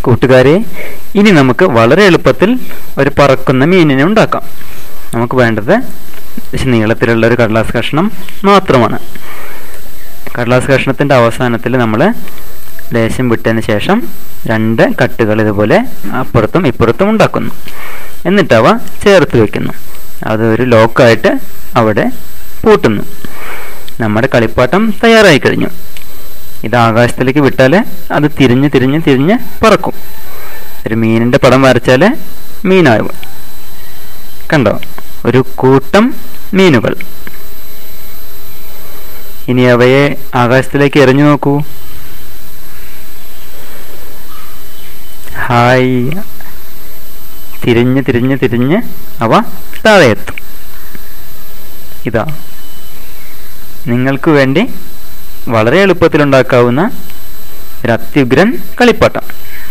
കൂട്ടുകാരെ ഇനി നമുക്ക് വളരെ എളുപ്പത്തിൽ ഒരു പറക്കുന്ന മീനിനെ ഉണ്ടാക്കാം നമുക്ക് വേണ്ടത് നീളത്തിലുള്ള ഒരു കടലാസ് കഷ്ണം മാത്രമാണ് കടലാസ് കഷ്ണത്തിൻ്റെ അവസാനത്തിൽ നമ്മൾ ലേശം വിട്ടതിന് ശേഷം രണ്ട് കട്ടുകൾ ഇതുപോലെ അപ്പുറത്തും ഇപ്പുറത്തും ഉണ്ടാക്കുന്നു എന്നിട്ട് അവ ചേർത്ത് വെക്കുന്നു അത് ഒരു ലോക്കായിട്ട് അവിടെ പൂട്ടുന്നു നമ്മുടെ കളിപ്പാട്ടം തയ്യാറായി കഴിഞ്ഞു ഇത് ആകാശത്തിലേക്ക് വിട്ടാൽ അത് തിരിഞ്ഞ് തിരിഞ്ഞ് തിരിഞ്ഞ് പറക്കും ഒരു മീനിൻ്റെ പടം വരച്ചാൽ മീനാകും കണ്ടോ ഒരു കൂട്ടം മീനുകൾ ഇനി അവയെ ആകാശത്തിലേക്ക് എറിഞ്ഞു നോക്കൂ ഹായ് തിരിഞ്ഞ് തിരിഞ്ഞ് തിരിഞ്ഞ് അവ താഴെ എത്തും ഇതാ നിങ്ങൾക്ക് വേണ്ടി വളരെ എളുപ്പത്തിൽ ഉണ്ടാക്കാവുന്ന ഒരു അത്യുഗ്രൻ കളിപ്പാട്ടം